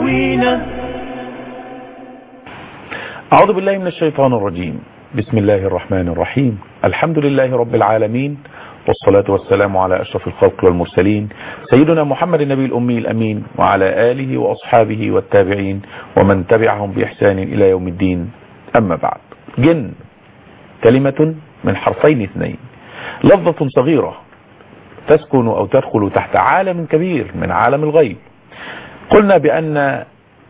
يروينا أعوذ بالله من الشيطان الرجيم بسم الله الرحمن الرحيم الحمد لله رب العالمين والصلاة والسلام على أشرف الخلق والمرسلين سيدنا محمد النبي الأمي الأمين وعلى آله وأصحابه والتابعين ومن تبعهم بإحسان إلى يوم الدين أما بعد جن كلمة من حرفين اثنين لفظة صغيرة تسكن أو تدخل تحت عالم كبير من عالم الغيب قلنا بأن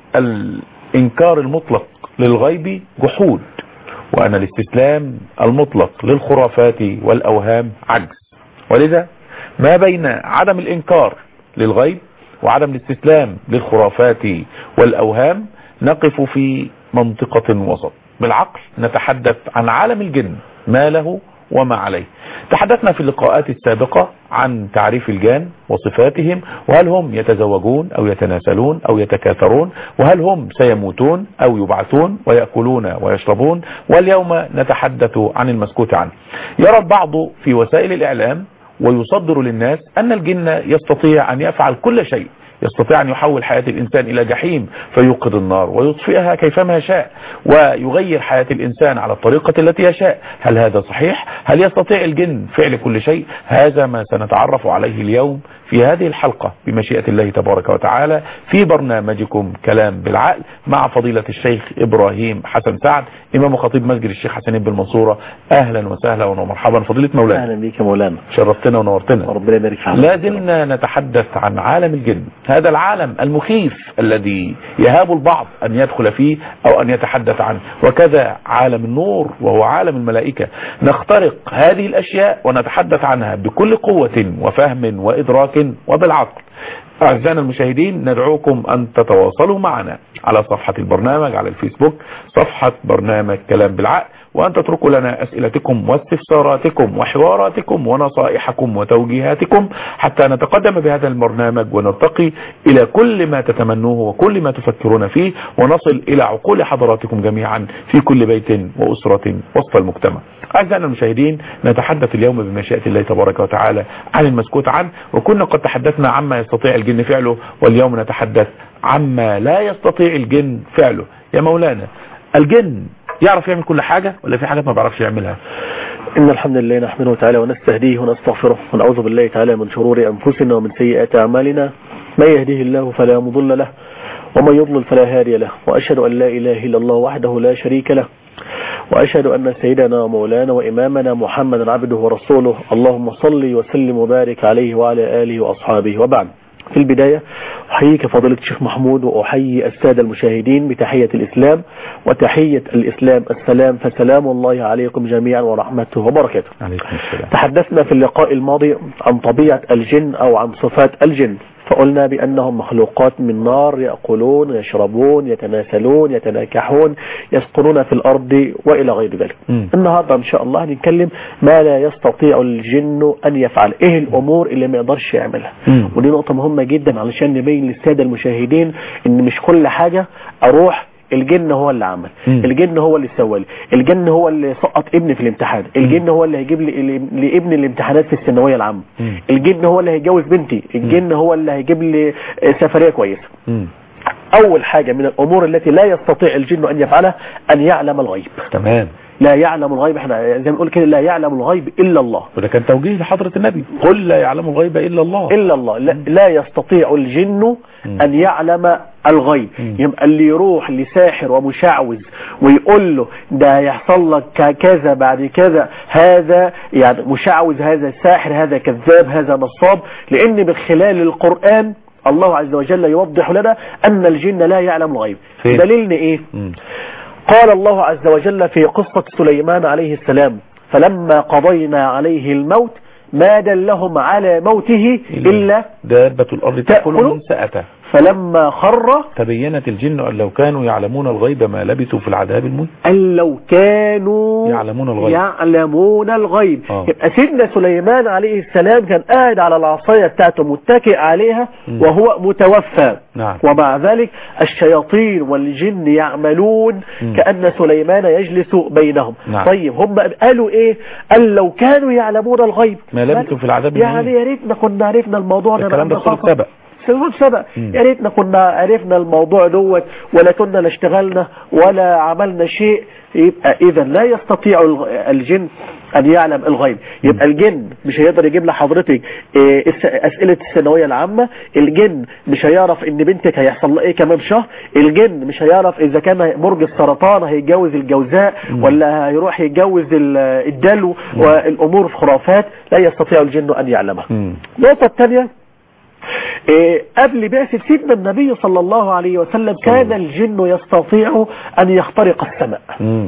الإنكار المطلق للغيب جحود وأن الاستسلام المطلق للخرافات والأوهام عجز ولذا ما بين عدم الإنكار للغيب وعدم الاستسلام للخرافات والأوهام نقف في منطقة وسط بالعقل نتحدث عن عالم الجن ما له وما عليه تحدثنا في اللقاءات السابقة عن تعريف الجان وصفاتهم وهل هم يتزوجون أو يتناسلون أو يتكاثرون وهل هم سيموتون أو يبعثون ويأكلون ويشربون واليوم نتحدث عن المسكوت عنه يرى البعض في وسائل الإعلام ويصدر للناس أن الجن يستطيع أن يفعل كل شيء يستطيع أن يحول حياة الإنسان إلى جحيم فيوقد النار ويطفئها كيفما يشاء ويغير حياة الإنسان على الطريقة التي يشاء هل هذا صحيح؟ هل يستطيع الجن فعل كل شيء؟ هذا ما سنتعرف عليه اليوم في هذه الحلقة بمشيئة الله تبارك وتعالى في برنامجكم كلام بالعقل مع فضيلة الشيخ إبراهيم حسن سعد إمام خطيب مسجد الشيخ حسن بن المنصورة أهلا وسهلا ومرحبا فضيلة مولانا اهلا بك يا مولانا شرفتنا ونورتنا ربنا يبارك فيك لا زلنا نتحدث عن عالم الجن هذا العالم المخيف الذي يهاب البعض أن يدخل فيه أو أن يتحدث عنه وكذا عالم النور وهو عالم الملائكة نخترق هذه الأشياء ونتحدث عنها بكل قوة وفهم وإدراك وبالعقل أعزائنا المشاهدين ندعوكم أن تتواصلوا معنا على صفحة البرنامج على الفيسبوك صفحة برنامج كلام بالعقل وأن تتركوا لنا أسئلتكم واستفساراتكم وحواراتكم ونصائحكم وتوجيهاتكم حتى نتقدم بهذا البرنامج ونرتقي إلى كل ما تتمنوه وكل ما تفكرون فيه ونصل إلى عقول حضراتكم جميعا في كل بيت وأسرة وسط المجتمع أعزائنا المشاهدين نتحدث اليوم بمشيئة الله تبارك وتعالى عن المسكوت عنه وكنا قد تحدثنا عما يستطيع الجن فعله واليوم نتحدث عما لا يستطيع الجن فعله يا مولانا الجن يعرف يعمل كل حاجة ولا في حاجات ما بيعرفش يعملها إن الحمد لله نحمده تعالى ونستهديه ونستغفره ونعوذ بالله تعالى من شرور أنفسنا ومن سيئات أعمالنا من يهديه الله فلا مضل له ومن يضلل فلا هادي له وأشهد أن لا إله إلا الله وحده لا شريك له وأشهد أن سيدنا ومولانا وإمامنا محمدا عبده ورسوله اللهم صل وسلم وبارك عليه وعلى آله وأصحابه وبعد في البداية أحييك فضيلة الشيخ محمود وأحيي السادة المشاهدين بتحية الإسلام وتحية الإسلام السلام فسلام الله عليكم جميعا ورحمته وبركاته عليكم السلام تحدثنا في اللقاء الماضي عن طبيعة الجن أو عن صفات الجن فقلنا بأنهم مخلوقات من نار يأكلون يشربون يتناسلون يتناكحون يسكنون في الأرض وإلى غير ذلك مم. النهاردة إن شاء الله هنتكلم ما لا يستطيع الجن أن يفعل إيه الأمور اللي ما يقدرش يعملها مم. ودي نقطة مهمة جدا علشان نبين للسادة المشاهدين إن مش كل حاجة أروح الجن هو اللي عمل مم. الجن هو اللي سوى لي الجن هو اللي سقط ابني في الامتحان الجن هو اللي هيجيب لي لابني الامتحانات في الثانويه العامه مم. الجن هو اللي هيجوز بنتي الجن هو اللي هيجيب لي سفريه كويسه مم. اول حاجه من الامور التي لا يستطيع الجن ان يفعلها ان يعلم الغيب تمام لا يعلم الغيب احنا زي ما نقول كده لا يعلم الغيب الا الله وده كان توجيه لحضرة النبي قل لا يعلم الغيب إلا الله الا الله لا, لا يستطيع الجن مم. ان يعلم الغيب مم. يبقى اللي يروح لساحر ومشعوذ ويقول له ده هيحصل لك ك- كذا بعد كذا هذا يعني مشعوذ هذا ساحر هذا كذاب هذا نصاب لان من خلال القرآن الله عز وجل يوضح لنا ان الجن لا يعلم الغيب فين؟ دليلنا ايه مم. قال الله عز وجل في قصة سليمان عليه السلام فلما قضينا عليه الموت ما دلهم على موته إلا دابة الأرض تأكل تأكل من سأته فلما خر تبينت الجن أن لو كانوا يعلمون الغيب ما لبثوا في العذاب المهين أن لو كانوا يعلمون الغيب. يعلمون الغيب آه. يبقى سيدنا سليمان عليه السلام كان قاعد على العصاية بتاعته متكئ عليها مم. وهو متوفى نعم. ومع ذلك الشياطين والجن يعملون مم. كأن سليمان يجلس بينهم نعم. طيب هم قالوا ايه قال لو كانوا يعلمون الغيب ما لبثوا في العذاب يعني المهين يا ريتنا كنا عرفنا الموضوع ده الكلام ده من في سورة قبل. سبأ سبب سبق مم. يا ريتنا كنا عرفنا الموضوع دوت ولا كنا لا اشتغلنا ولا عملنا شيء يبقى اذا لا يستطيع الغ- الجن ان يعلم الغيب يبقى الجن مش هيقدر يجيب لحضرتك إيه، الس- اسئله الثانويه العامه الجن مش هيعرف ان بنتك هيحصل لها ايه كمان شهر الجن مش هيعرف اذا كان برج السرطان هيتجوز الجوزاء ولا هيروح يتجوز ال- الدلو والامور خرافات لا يستطيع الجن ان يعلمها مم. النقطة الثانية إيه، قبل بعثة سيدنا النبي صلى الله عليه وسلم كان الجن يستطيع أن يخترق السماء مم.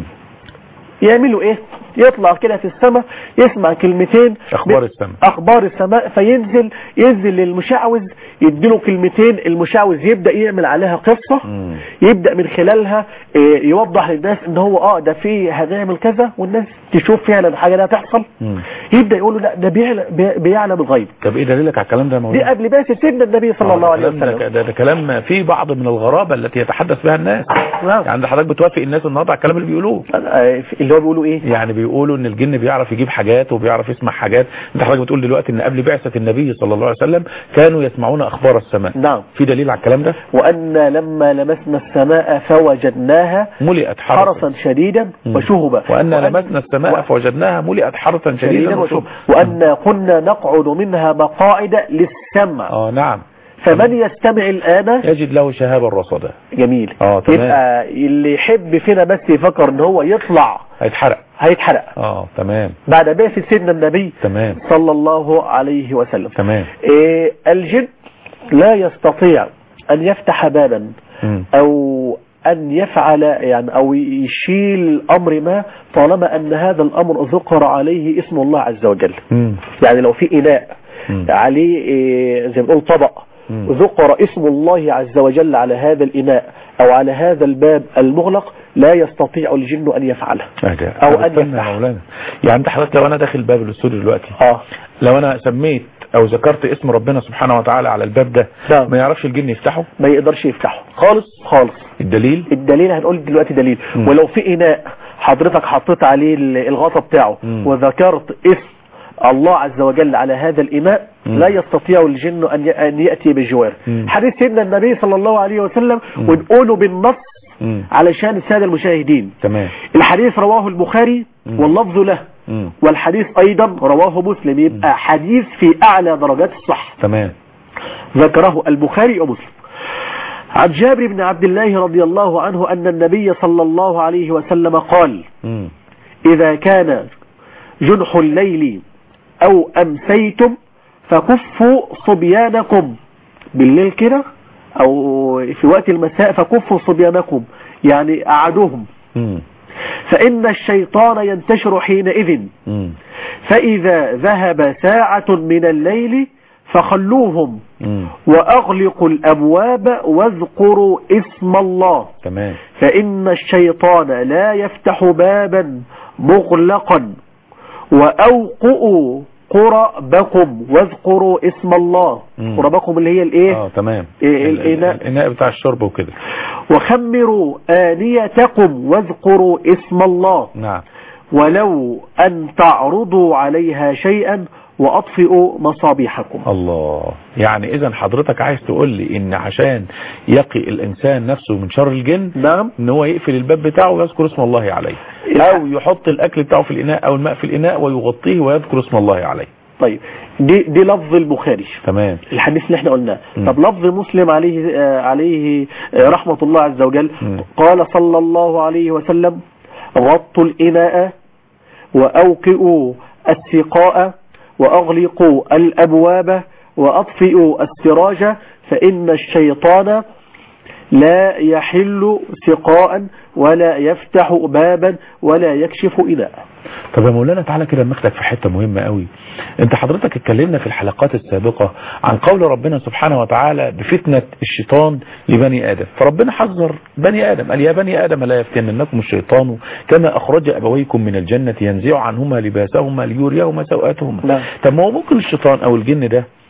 يعملوا إيه يطلع كده في السماء يسمع كلمتين أخبار ب- السماء. أخبار السماء فينزل ينزل للمشعوذ يديله كلمتين المشعوذ يبدأ يعمل عليها قصة مم. يبدأ من خلالها إيه، يوضح للناس ان هو اه ده في هنعمل كذا والناس تشوف فعلا الحاجة دي هتحصل مم. يبدأ يقول له لا ده بيعلم, بي- بيعلم الغيب طب ايه دليلك على الكلام ده يا دي مولانا؟ قبل بعثة سيدنا النبي صلى الله عليه الكلام ده- وسلم ده, ده كلام فيه بعض من الغرابة التي يتحدث بها الناس نعم. يعني حضرتك بتوافق الناس النهارده على الكلام اللي بيقولوه آه، اللي هو بيقولوا ايه يعني بيقولوا ان الجن بيعرف يجيب حاجات وبيعرف يسمع حاجات انت حضرتك بتقول دلوقتي ان قبل بعثة النبي صلى الله عليه وسلم كانوا يسمعون اخبار السماء نعم في دليل على الكلام ده وأن لما لمسنا السماء فوجدناها ملئت حرسا حرسا شديدا مم. وشهبا وأن وأن- لمسنا السماء و- فوجدناها ملئت حرسا شديدا شديدا وشهبا وشهبا وأن كنا نقعد منها مقاعد للسمع اه نعم فمن يستمع الآن يجد له شهابا رصدا جميل اه تمام يبقى اللي يحب فينا بس يفكر ان هو يطلع هيتحرق هيتحرق اه تمام بعد بعثة سيدنا النبي تمام صلى الله عليه وسلم تمام إيه الجن لا يستطيع أن يفتح بابا مم. أو أن يفعل يعني أو يشيل أمر ما طالما أن هذا الأمر ذكر عليه اسم الله عز وجل مم. يعني لو في إناء مم. عليه إيه زي ما بنقول طبق مم. ذكر اسم الله عز وجل على هذا الإناء أو على هذا الباب المغلق لا يستطيع الجن أن يفعله أجل. أو طب أن استنى يا يفتح. مولانا يعني انت حضرتك لو انا داخل باب الاستوديو دلوقتي آه لو انا سميت او ذكرت اسم ربنا سبحانه وتعالى على الباب ده نعم. ما يعرفش الجن يفتحه ما يقدرش يفتحه خالص خالص الدليل الدليل هنقول دلوقتي دليل مم. ولو في إناء حضرتك حطيت عليه ال- الغطا بتاعه مم. وذكرت اسم الله عز وجل على هذا الإناء مم. لا يستطيع الجن أن ي- أن يأتي بجوار مم. حديث سيدنا النبي صلى الله عليه وسلم مم. ونقوله بالنص مم. علشان السادة المشاهدين تمام الحديث رواه البخاري مم. واللفظ له مم. والحديث أيضا رواه مسلم يبقى حديث في أعلى درجات الصحة تمام ذكره البخاري ومسلم عن جابر بن عبد الله رضي الله عنه أن النبي صلى الله عليه وسلم قال مم. إذا كان جنح الليل أو أمسيتم فكفوا صبيانكم بالليل كده أو في وقت المساء فكفوا صبيانكم يعني أعدوهم مم. فإن الشيطان ينتشر حينئذ مم. فإذا ذهب ساعة من الليل فخلوهم مم. وأغلقوا الأبواب واذكروا اسم الله تمام فإن الشيطان لا يفتح بابا مغلقا وأوقئوا قربكم واذكروا اسم الله مم. قربكم اللي هي الايه اه تمام إيه ال- ال- الإناء. الاناء بتاع الشرب وكده وخمروا آنيتكم واذكروا اسم الله نعم ولو أن تعرضوا عليها شيئا وأطفئوا مصابيحكم الله يعني اذا حضرتك عايز تقول لي ان عشان يقي الانسان نفسه من شر الجن نعم ان هو يقفل الباب بتاعه ويذكر اسم الله عليه او يحط الاكل بتاعه في الاناء او الماء في الاناء ويغطيه ويذكر اسم الله عليه طيب دي دي لفظ البخاري تمام الحديث اللي احنا قلناه مم. طب لفظ مسلم عليه آه عليه آه رحمة الله عز وجل مم. قال صلى الله عليه وسلم غطوا الإناء وأوقئوا السقاء وأغلقوا الأبواب وأطفئوا السراج فإن الشيطان لا يحل سقاء ولا يفتح بابا ولا يكشف إناء طب يا مولانا تعالى كده ناخدك في حته مهمه قوي انت حضرتك اتكلمنا في الحلقات السابقه عن قول ربنا سبحانه وتعالى بفتنه الشيطان لبني ادم فربنا حذر بني ادم قال يا بني ادم لا يفتننكم الشيطان كما اخرج ابويكم من الجنه ينزع عنهما لباسهما ليريهما سوءاتهما نعم. طب ما هو ممكن الشيطان او الجن ده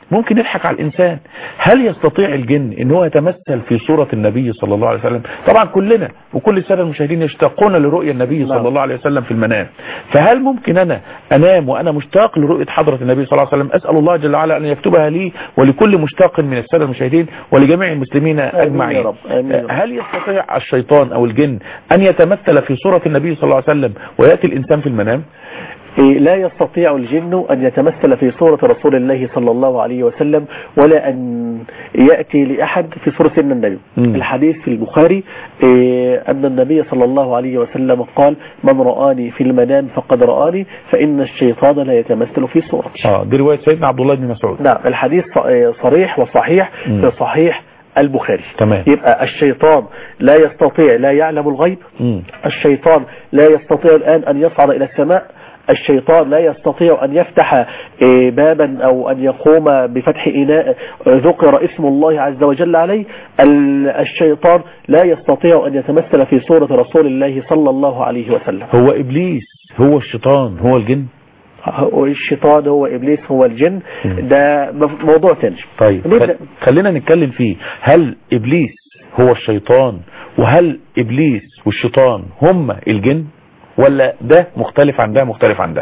ممكن يضحك على الإنسان هل يستطيع الجن ان هو يتمثل في صورة النبي صلى الله عليه وسلم طبعا كلنا وكل السادة المشاهدين يشتاقون لرؤية النبي صلى نعم. الله عليه وسلم في المنام فهل ممكن أنا أنام وأنا مشتاق لرؤية حضرة النبي صلى الله عليه وسلم أسأل الله جل وعلا أن يكتبها لي ولكل مشتاق من السادة المشاهدين ولجميع المسلمين آمين أجمعين يا رب، آمين يا رب. هل يستطيع الشيطان أو الجن أن يتمثل في صورة النبي صلى الله عليه وسلم ويأتي الإنسان في المنام إيه، لا يستطيع الجن أن يتمثل في صورة رسول الله صلى الله عليه وسلم ولا أن يأتي لأحد في صورة سيدنا النبي مم. الحديث في البخاري إيه، أن النبي صلى الله عليه وسلم قال من رآني في المنام فقد رآني فإن الشيطان لا يتمثل في صورتي اه دي رواية سيدنا عبد الله بن مسعود نعم الحديث ص- إيه، صريح وصحيح مم. في صحيح البخاري تمام. يبقى الشيطان لا يستطيع لا يعلم الغيب مم. الشيطان لا يستطيع الآن أن يصعد إلى السماء الشيطان لا يستطيع أن يفتح إيه، بابا أو أن يقوم بفتح إناء آه، ذكر اسم الله عز وجل عليه ال- الشيطان لا يستطيع أن يتمثل في صورة رسول الله صلى الله عليه وسلم هو إبليس هو الشيطان هو الجن هو الشيطان هو إبليس هو الجن مم. ده مف- موضوع تاني طيب نبدأ. خل... خلينا نتكلم فيه هل إبليس هو الشيطان وهل إبليس والشيطان هم الجن ولا ده مختلف عن ده مختلف عن ده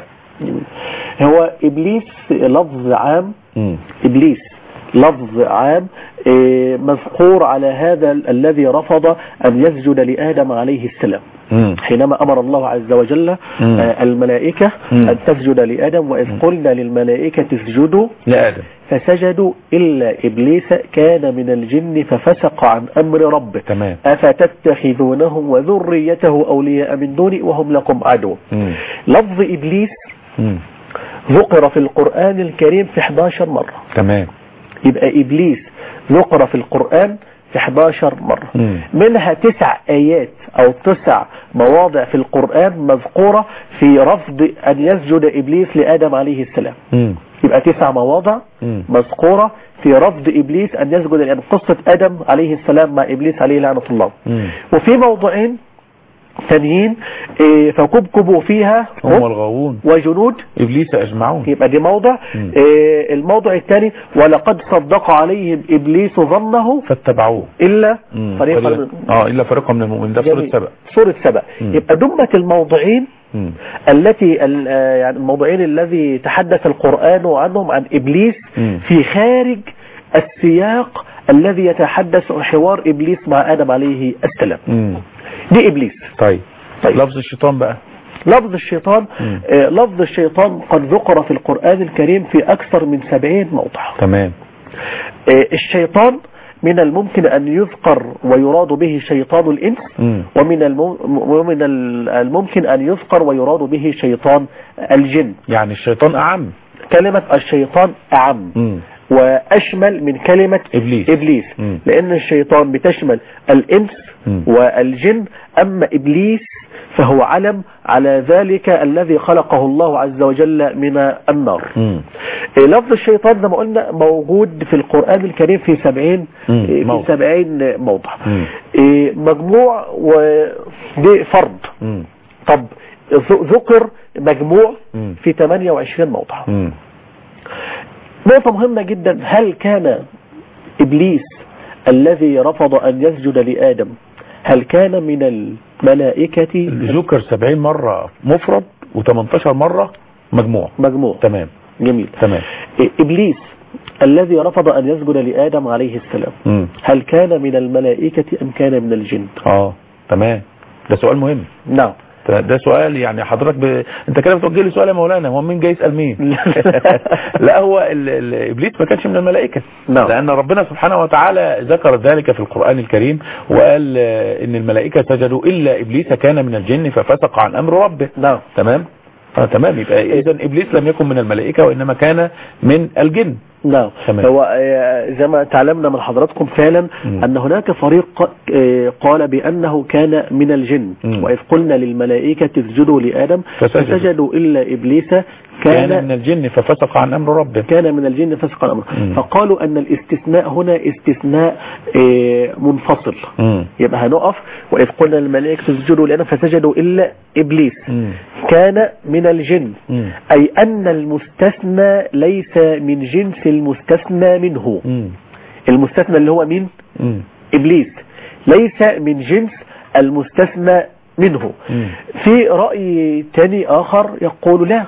هو إبليس لفظ عام مم. إبليس لفظ عام إيه، مذكور على هذا ال- الذي رفض أن يسجد لآدم عليه السلام مم. حينما أمر الله عز وجل مم. آه، الملائكة مم. أن تسجد لآدم وإذ قلنا للملائكة اسجدوا لآدم فسجدوا إلا إبليس كان من الجن ففسق عن أمر ربه تمام أفتتخذونه وذريته أولياء من دوني وهم لكم عدو مم. لفظ إبليس مم. ذكر في القرآن الكريم في 11 مرة تمام يبقى إبليس ذكر في القرآن في 11 مرة مم. منها تسع آيات أو تسع مواضع في القرآن مذكورة في رفض أن يسجد إبليس لآدم عليه السلام مم. يبقى تسع مواضع مم. مذكورة في رفض إبليس أن يسجد لآدم قصة آدم عليه السلام مع إبليس عليه لعنة الله مم. وفي موضوعين ثانيين إيه، فكبكبوا فيها هم الغاوون وجنود إبليس أجمعون يبقى دي موضع مم. إيه، الموضع الثاني ولقد صدق عليهم إبليس ظنه فاتبعوه إلا مم. فريقا إلا- من- اه إلا فريقا من المؤمنين ده في سورة جميل. سبأ سورة سبأ مم. يبقى دمة الموضعين مم. التي ال- آه، يعني الموضوعين الذي تحدث القرآن عنهم عن إبليس مم. في خارج السياق الذي يتحدث عن حوار إبليس مع آدم عليه السلام مم. دي إبليس طيب طيب. لفظ الشيطان بقى لفظ الشيطان مم. آه، لفظ الشيطان قد ذكر في القرآن الكريم في أكثر من سبعين موضع تمام آه، الشيطان من الممكن أن يذكر ويراد به شيطان الإنس مم. ومن الم- ومن ال- الممكن أن يذكر ويراد به شيطان الجن يعني الشيطان أعم كلمة الشيطان أعم مم. وأشمل من كلمة إبليس. إبليس مم. لأن الشيطان بتشمل الإنس مم. والجن أما إبليس فهو علم على ذلك الذي خلقه الله عز وجل من النار مم. إيه، لفظ الشيطان زي ما قلنا موجود في القرآن الكريم في سبعين مم. إيه، في موضع. سبعين موضع مم. إيه، مجموع ودي فرض مم. طب ذ- ذكر مجموع مم. في 28 موضع مم. نقطة مهمة جدا هل كان إبليس الذي رفض أن يسجد لآدم هل كان من الملائكة ذكر 70 مرة مفرد و18 مرة مجموع مجموع تمام جميل تمام إيه، إبليس الذي رفض أن يسجد لآدم عليه السلام مم. هل كان من الملائكة أم كان من الجن اه تمام ده سؤال مهم نعم ده ده سؤال يعني حضرتك ب... انت كده بتوجه لي سؤال يا مولانا هو مين جاي يسال مين لا هو ال... ال... ابليس ما كانش من الملائكه نعم. لان ربنا سبحانه وتعالى ذكر ذلك في القران الكريم وقال آه، ان الملائكه سجدوا الا ابليس كان من الجن ففسق عن امر ربه نعم تمام اه تمام يبقى اذا ابليس لم يكن من الملائكه وانما كان من الجن نعم تمام. هو آه، زي ما تعلمنا من حضراتكم فعلا مم. أن هناك فريق آه، قال بأنه كان من الجن مم. وإذ قلنا للملائكة اسجدوا لآدم فسجدوا. فسجدوا إلا إبليس كان كان من الجن ففسق عن امر ربه كان من الجن فسق الأمر مم. فقالوا أن الاستثناء هنا استثناء آه، منفصل مم. يبقى هنقف وإذ قلنا للملائكة اسجدوا لآدم فسجدوا إلا إبليس مم. كان من الجن مم. أي أن المستثنى ليس من جنس المستثنى منه مم. المستثنى اللي هو مين مم. إبليس ليس من جنس المستثنى منه مم. في رأي تاني آخر يقول لا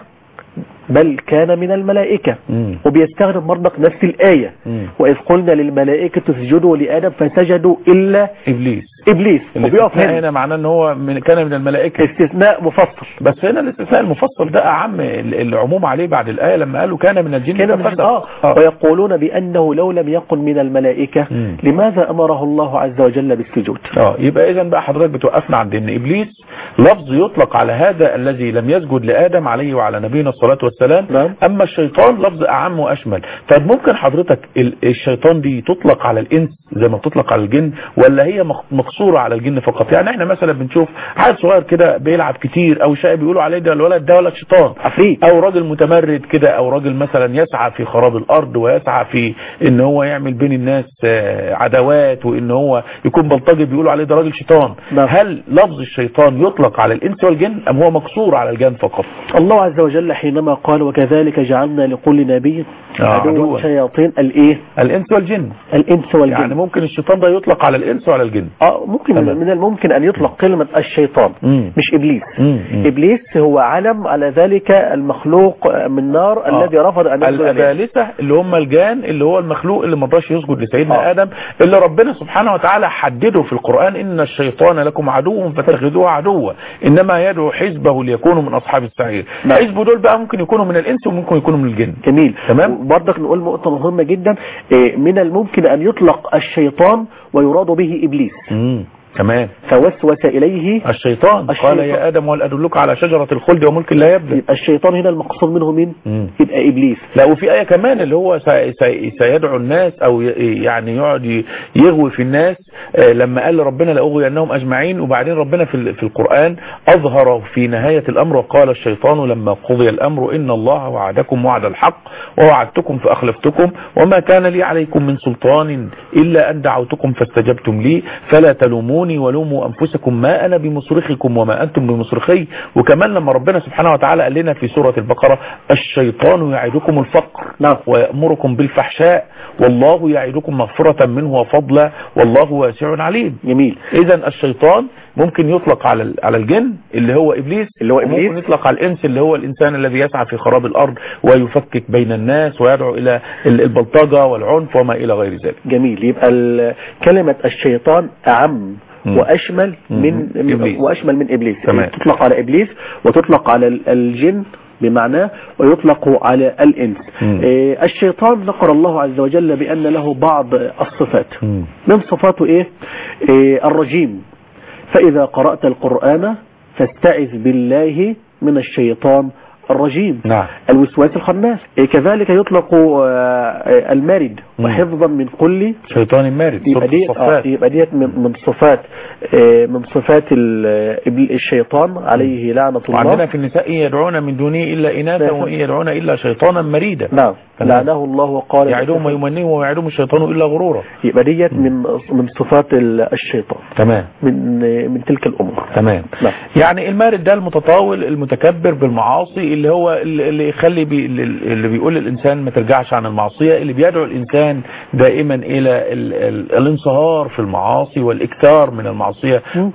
بل كان من الملائكة مم. وبيستخدم برضك نفس الآية مم. وإذ قلنا للملائكة اسجدوا لآدم فسجدوا إلا ابليس إبليس وبيقف الاستثناء هنا هنا معناه ان هو من كان من الملائكه استثناء مفصل بس هنا الاستثناء المفصل ده اعم ال- العموم عليه بعد الايه لما قالوا كان من الجن كان من ففسق. آه. آه. ويقولون بأنه لو لم يكن من الملائكة مم. لماذا أمره الله عز وجل بالسجود اه يبقى اذا بقى حضرتك بتوقفنا عند ان ابليس لفظ يطلق على هذا الذي لم يسجد لادم عليه وعلى نبينا الصلاه والسلام نعم. اما الشيطان لفظ اعم واشمل طب ممكن حضرتك ال- الشيطان دي تطلق على الانس زي ما بتطلق على الجن ولا هي مق- مقصوره على الجن فقط يعني احنا مثلا بنشوف عيل صغير كده بيلعب كتير او شيء بيقولوا عليه ده الولد ده ولد شيطان عفريت او راجل متمرد كده او راجل مثلا يسعى في خراب الارض ويسعى في ان هو يعمل بين الناس آه، عداوات وان هو يكون بلطجي بيقولوا عليه ده راجل شيطان نعم. هل لفظ الشيطان يطلق على الانس والجن ام هو مقصور على الجن فقط الله عز وجل حينما قال وكذلك جعلنا لكل نبي آه، عدوا عدوا. شياطين الايه الانس والجن الانس والجن يعني ممكن الشيطان ده يطلق على الانس وعلى الجن اه ممكن تمام. من الممكن ان يطلق كلمة الشيطان مم. مش ابليس مم. مم. ابليس هو علم على ذلك المخلوق من نار آه. الذي رفض ان يسجد إليه. الأبالسة اللي هم الجان اللي هو المخلوق اللي ما رضاش يسجد لسيدنا آه. آدم اللي ربنا سبحانه وتعالى حدده في القرآن إن الشيطان لكم عدو فاتخذوه عدوا إنما يدعو حزبه ليكونوا من أصحاب السعير نعم. حزبه دول بقى ممكن يكونوا من الإنس وممكن يكونوا من الجن جميل تمام. برضك نقول نقطة مهمة جدا إيه، من الممكن ان يطلق الشيطان ويراد به ابليس مم. تمام فوسوس اليه الشيطان, الشيطان. قال يا آدم هل أدلك على شجرة الخلد وملك لا يبلى يبقى الشيطان هنا المقصود منه مين مم. يبقى ابليس لا وفي آية كمان اللي هو سي- سي- سيدعو الناس أو ي- يعني يقعد ي- يغوي في الناس آه، لما قال ربنا لأغوي أنهم أجمعين وبعدين ربنا في ال- في القرآن أظهر في نهاية الأمر وقال الشيطان لما قضي الأمر إن الله وعدكم وعد الحق ووعدتكم فأخلفتكم وما كان لي عليكم من سلطان إلا أن دعوتكم فاستجبتم لي فلا تلوموني ولوموا أنفسكم ما أنا بمصرخكم وما أنتم بمصرخي وكمان لما ربنا سبحانه وتعالى قال لنا في سورة البقرة الشيطان يعدكم الفقر نعم. ويأمركم بالفحشاء والله يعدكم مغفرة منه وفضلا والله واسع عليم جميل اذا الشيطان ممكن يطلق على ال- على الجن اللي هو ابليس اللي هو إبليس. وممكن يطلق على الانس اللي هو الانسان الذي يسعى في خراب الارض ويفكك بين الناس ويدعو الى ال- البلطجه والعنف وما الى غير ذلك جميل يبقى ال- كلمة الشيطان أعم مم. وأشمل مم. من إبليس. وأشمل من إبليس تمام. تطلق على إبليس وتطلق على ال- الجن بمعناه ويطلق على الإنس مم. إيه، الشيطان ذكر الله عز وجل بأن له بعض الصفات من صفاته إيه؟ إيه الرجيم فإذا قرأت القرآن فاستعذ بالله من الشيطان الرجيم نعم الوسواس الخناس إيه، كذلك يطلق آه، آه، المارد مم. وحفظا من كل شيطان مارد سورة يبقى ديت آه الصفات يبقى ديت من من صفات آه، من صفات ال- إبل- الشيطان عليه لعنة وعندنا الله في النساء إن يدعون من دونه إلا إناثا إناثا. وإن يدعون إلا شيطانا مريدا نعم تمام. لعنه الله وقال يعدهم ويمنيهم ويعدهم الشيطان إلا غرورا يبقى ديت من من صفات ال- الشيطان تمام من من تلك الأمور تمام نعم. يعني المارد ده المتطاول المتكبر بالمعاصي اللي هو اللي يخلي بي اللي بيقول للإنسان ما ترجعش عن المعصية اللي بيدعو الإنسان دائما إلى ال ال الانصهار في المعاصي والإكثار من المعصية مم.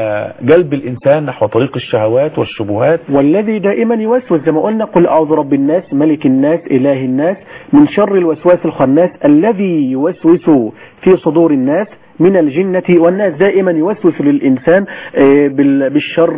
وجلب الإنسان نحو طريق الشهوات والشبهات والذي دائما يوسوس زي ما قلنا قل أعوذ برب الناس ملك الناس إله الناس من شر الوسواس الخناس الذي يوسوس في صدور الناس من الجنة والناس دائما يوسوس للإنسان آه، بال- بالشر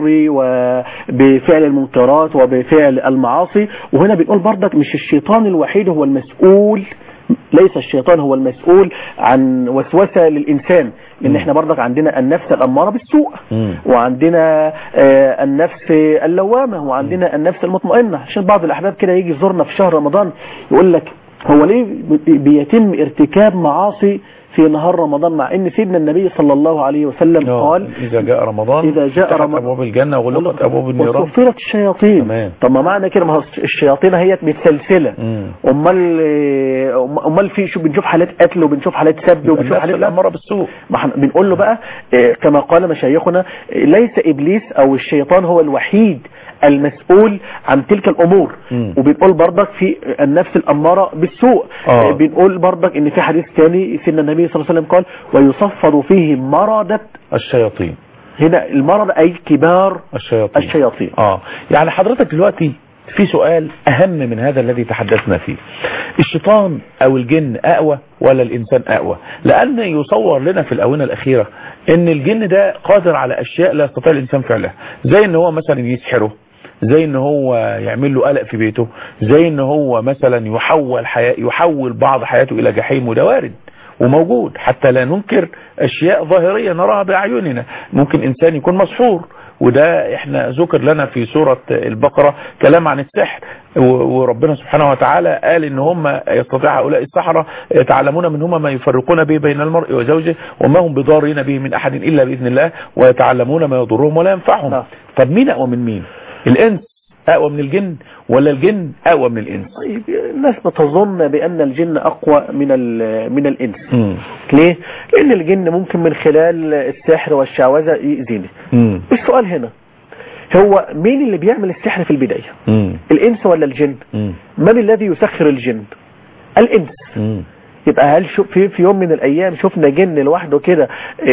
وبفعل المنكرات وبفعل المعاصي وهنا بنقول برضك مش الشيطان الوحيد هو المسؤول ليس الشيطان هو المسؤول عن وسوسة للإنسان لأن مم. احنا برضك عندنا النفس الأمارة بالسوء مم. وعندنا آه، النفس اللوامة وعندنا النفس المطمئنة عشان بعض الأحباب كده يجي يزورنا في شهر رمضان يقول لك هو ليه بي- بيتم ارتكاب معاصي في نهار رمضان مع ان سيدنا النبي صلى الله عليه وسلم آه، قال إذا جاء رمضان إذا جاء فتحت رمضان أبواب الجنة وغلقت أبواب النيران وصفرت الشياطين تمام. طب ما معنى كده ما هو الشياطين هي متسلسله مم. امال آه، امال في شو بنشوف حالات قتل وبنشوف حالات سب وبنشوف النفس حالات الأمارة بالسوء ما احنا بنقول له بقى آه، كما قال مشايخنا آه، ليس ابليس او الشيطان هو الوحيد المسؤول عن تلك الامور مم. وبنقول برضك في النفس الاماره بالسوء آه. آه، بنقول برضك ان في حديث ثاني سيدنا النبي صلى الله عليه وسلم قال ويصفد فيه مرضة الشياطين هنا المرض اي كبار الشياطين الشياطين اه يعني حضرتك دلوقتي في سؤال اهم من هذا الذي تحدثنا فيه الشيطان او الجن اقوى ولا الانسان اقوى لان يصور لنا في الاونه الاخيرة ان الجن ده قادر على اشياء لا يستطيع الانسان فعلها زي ان هو مثلا يسحره زي ان هو يعمل له قلق في بيته زي ان هو مثلا يحول حياة يحول بعض حياته الى جحيم وده وارد وموجود حتى لا ننكر اشياء ظاهرية نراها باعيننا ممكن انسان يكون مسحور وده احنا ذكر لنا في سورة البقرة كلام عن السحر و- وربنا سبحانه وتعالى قال ان هم يستطيع هؤلاء السحرة يتعلمون منهما ما يفرقون به بين المرء وزوجه وما هم بضارين به من احد الا باذن الله ويتعلمون ما يضرهم ولا ينفعهم نعم. طب مين اقوى من مين الانس اقوى من الجن ولا الجن اقوى من الانس طيب الناس بتظن بان الجن اقوى من ال- من الانس مم. ليه؟ لان الجن ممكن من خلال السحر والشعوذة يأذيني مم. السؤال هنا هو مين اللي بيعمل السحر في البداية مم. الانس ولا الجن مم. من الذي يسخر الجن الانس مم. يبقى هل شو في في يوم من الايام شفنا جن لوحده كده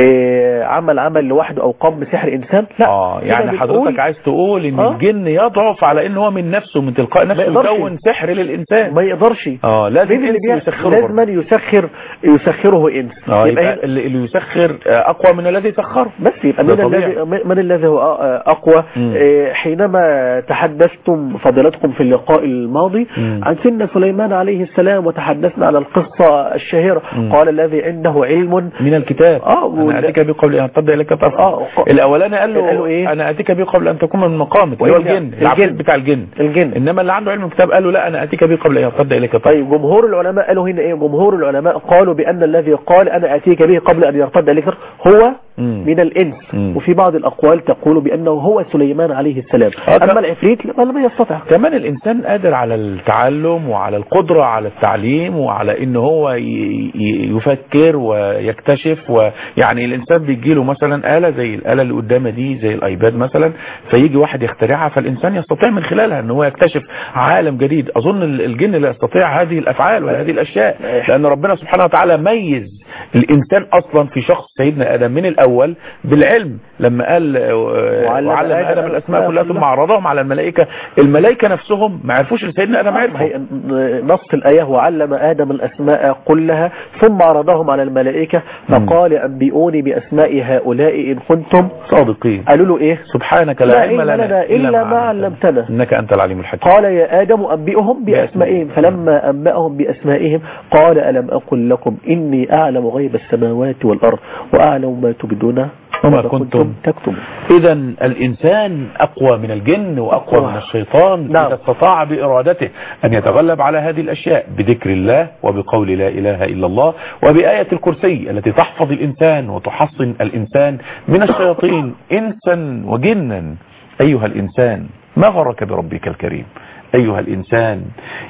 إيه عمل عمل لوحده او قام بسحر انسان لا اه كده يعني بنقول حضرتك عايز تقول ان آه. الجن يضعف على ان هو من نفسه من تلقاء نفسه يقدرش. يكون سحر للانسان ما يقدرش اه لازم مين اللي الانس بيعمل يسخره برضه. لازم يسخر يسخره انس اه يبقى يبقى هنا- اللي اللي يسخر آه، اقوى من الذي سخره بس يبقى ده من طبيعي. الذي من الذي هو اقوى مم. إيه، حينما تحدثتم فضيلتكم في اللقاء الماضي مم. عن سيدنا سليمان عليه السلام وتحدثنا على القصة الشهيرة مم. قال الذي عنده علم من الكتاب اه انا وال- اتيك به قبل ان تبدا اليك طرفا اه ق- الاولاني قال له, قال له إيه؟ انا اتيك به قبل ان تكون من مقامك اللي هو وإن- الجن العفريت الجن. بتاع الجن الجن انما اللي عنده علم الكتاب قال له لا انا اتيك به قبل ان تبدا اليك طرفا طيب جمهور العلماء قالوا هنا ايه جمهور العلماء قالوا بان الذي قال انا اتيك به قبل ان يرتد اليك هو مم. من الانس مم. وفي بعض الاقوال تقول بانه هو سليمان عليه السلام آه، كم- اما العفريت لم يستطع كمان الانسان قادر على التعلم وعلى القدرة على التعليم وعلى ان هو ي- ي- يفكر ويكتشف ويعني الانسان بيجيله مثلا آلة زي الآلة اللي قدامه دي زي الايباد مثلا فيجي واحد يخترعها فالانسان يستطيع من خلالها ان هو يكتشف عالم جديد اظن ال- الجن لا يستطيع هذه الافعال ولا هذه الاشياء لان ربنا سبحانه وتعالى ميز الانسان اصلا في شخص سيدنا ادم من الاول بالعلم لما قال آه، وعلم وعلم آدم ادم الاسماء كلها ثم كلها. عرضهم على الملائكة الملائكة نفسهم ما عرفوش ان سيدنا ادم ما عرفه هي نص الآية وعلم آدم الأسماء كلها ثم عرضهم على الملائكة فقال أنبئوني بأسماء هؤلاء إن كنتم صادقين قالوا له إيه سبحانك لا لا علم علم لنا لنا إلا ما علمتنا. انك انت العليم الحكيم قال يا آدم أنبئهم بأسمائهم فلما أنبأهم بأسمائهم قال ألم أقل لكم إني أعلم غيب السماوات والأرض وأعلم ما تبدون وما كنتم تكتمون اذا الانسان اقوى من الجن واقوى أقوى. من الشيطان نعم. اذا استطاع بارادته ان يتغلب على هذه الاشياء بذكر الله وبقول لا اله الا الله وبآية الكرسي التي تحفظ الانسان وتحصن الانسان من الشياطين انسا وجنا ايها الانسان ما غرك بربك الكريم ايها الانسان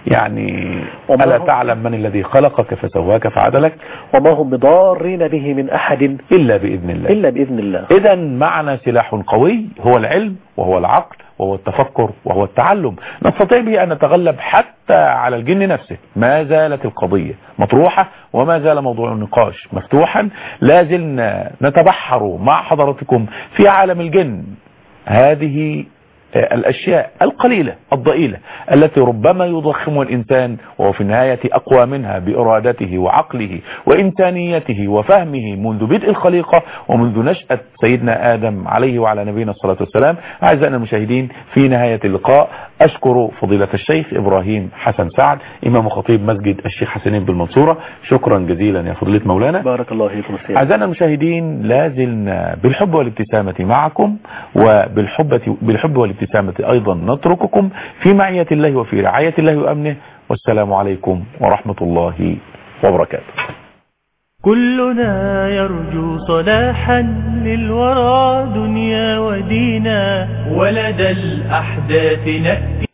يعني وما الا هو- تعلم من الذي خلقك فسواك فعدلك وما هم بضارين به من أحد الا باذن الله إلا بإذن الله اذا معنا سلاح قوي هو العلم وهو العقل وهو التفكر وهو التعلم نستطيع به ان نتغلب حتى على الجن نفسه ما زالت القضية مطروحة وما زال موضوع النقاش مفتوحا لازلنا نتبحر مع حضراتكم في عالم الجن هذه الأشياء القليلة الضئيلة التي ربما يضخمها الإنسان وهو في النهاية أقوى منها بإرادته وعقله وإنسانيته وفهمه منذ بدء الخليقة ومنذ نشأة سيدنا آدم عليه وعلى نبينا الصلاة والسلام أعزائنا المشاهدين في نهاية اللقاء أشكر فضيلة الشيخ إبراهيم حسن سعد إمام خطيب مسجد الشيخ حسنين بالمنصورة شكرا جزيلا يا فضيلة مولانا بارك الله فيكم السيد أعزائنا المشاهدين لازلنا بالحب والابتسامة معكم وبالحب بالحب والابتسامة أيضا نترككم في معية الله وفي رعاية الله وأمنه والسلام عليكم ورحمة الله وبركاته كلنا يرجو صلاحا للورى دنيا ودينا ولدى الأحداث نأتي